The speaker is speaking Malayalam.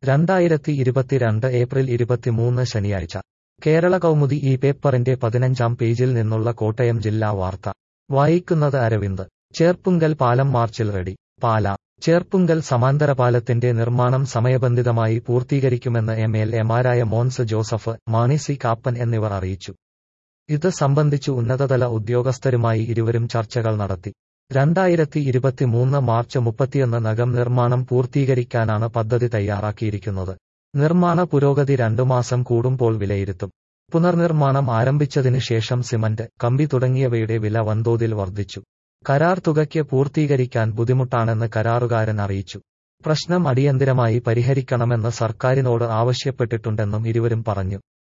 രണ്ടായിരത്തി ഇരുപത്തിരണ്ട് ഏപ്രിൽ ഇരുപത്തിമൂന്ന് ശനിയാഴ്ച കേരള കൗമുദി ഈ പേപ്പറിന്റെ പതിനഞ്ചാം പേജിൽ നിന്നുള്ള കോട്ടയം ജില്ലാ വാർത്ത വായിക്കുന്നത് അരവിന്ദ് ചേർപ്പുങ്കൽ പാലം മാർച്ചിൽ റെഡി പാല ചേർപ്പുങ്കൽ സമാന്തര പാലത്തിന്റെ നിർമ്മാണം സമയബന്ധിതമായി പൂർത്തീകരിക്കുമെന്ന് എം എൽ എമാരായ മോൻസ് ജോസഫ് മാണി സി കാപ്പൻ എന്നിവർ അറിയിച്ചു ഇത് സംബന്ധിച്ചു ഉന്നതതല ഉദ്യോഗസ്ഥരുമായി ഇരുവരും ചർച്ചകൾ നടത്തി രണ്ടായിരത്തി ഇരുപത്തിമൂന്ന് മാർച്ച് മുപ്പത്തിയൊന്നിനകം നിർമ്മാണം പൂർത്തീകരിക്കാനാണ് പദ്ധതി തയ്യാറാക്കിയിരിക്കുന്നത് നിർമ്മാണ പുരോഗതി രണ്ടു മാസം കൂടുമ്പോൾ വിലയിരുത്തും പുനർനിർമ്മാണം ആരംഭിച്ചതിനു ശേഷം സിമന്റ് കമ്പി തുടങ്ങിയവയുടെ വില വൻതോതിൽ വർദ്ധിച്ചു കരാർ തുകയ്ക്ക് പൂർത്തീകരിക്കാൻ ബുദ്ധിമുട്ടാണെന്ന് കരാറുകാരൻ അറിയിച്ചു പ്രശ്നം അടിയന്തിരമായി പരിഹരിക്കണമെന്ന് സർക്കാരിനോട് ആവശ്യപ്പെട്ടിട്ടുണ്ടെന്നും ഇരുവരും പറഞ്ഞു